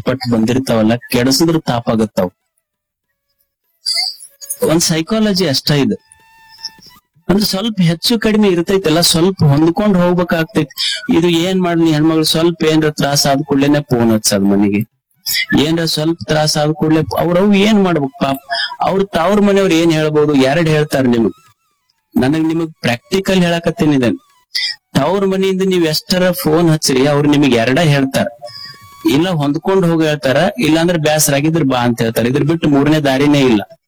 ಕಷ್ಟಪಟ್ಟು ಬಂದಿರ್ತಾವಲ್ಲ ಕೆಡಸಿದ್ರ ತಾಪಾಗತ್ತಾವ ಒಂದ್ ಸೈಕಾಲಜಿ ಅಷ್ಟ ಇದು ಅಂದ್ರೆ ಸ್ವಲ್ಪ ಹೆಚ್ಚು ಕಡಿಮೆ ಇರ್ತೈತಲ್ಲ ಸ್ವಲ್ಪ ಹೊಂದ್ಕೊಂಡ್ ಹೋಗ್ಬೇಕಾಗ್ತೈತಿ ಇದು ಏನ್ ಮಾಡ್ಲಿ ಹೆಣ್ಮಗಳು ಸ್ವಲ್ಪ ಏನ್ರ ತ್ರಾಸ ಆದ ಕೂಡ್ಲೇನೆ ಫೋನ್ ಹಚ್ಚದ್ ಮನೆಗೆ ಏನ್ರ ಸ್ವಲ್ಪ ತ್ರಾಸ ಆದ ಕೂಡ್ಲೆ ಅವ್ರವ್ ಏನ್ ಮಾಡ್ಬೇಕು ಪಾಪ ಅವ್ರ ತವ್ರ ಮನೆಯವ್ರು ಏನ್ ಹೇಳ್ಬೋದು ಎರಡ್ ಹೇಳ್ತಾರ ನಿಮಗ್ ನನಗ್ ನಿಮಗ್ ಪ್ರಾಕ್ಟಿಕಲ್ ಹೇಳಕತ್ತೀನಿ ಇದನ್ನ ತವ್ರ ಮನೆಯಿಂದ ನೀವ್ ಎಷ್ಟರ ಫೋನ್ ಹಚ್ಚ್ರಿ ಅವ್ರು ನಿಮಗ್ ಎರಡ ಹೇಳ್ತಾರ ಇಲ್ಲ ಹೊಂದ್ಕೊಂಡ್ ಹೋಗಿ ಹೇಳ್ತಾರ ಇಲ್ಲಾಂದ್ರೆ ಬ್ಯಾಸರಾಗಿದ್ರ ಬಾ ಅಂತ ಹೇಳ್ತಾರ ಇದ್ರ ಬಿಟ್ಟು ಮೂರನೇ ದಾರಿನೇ ಇಲ್ಲ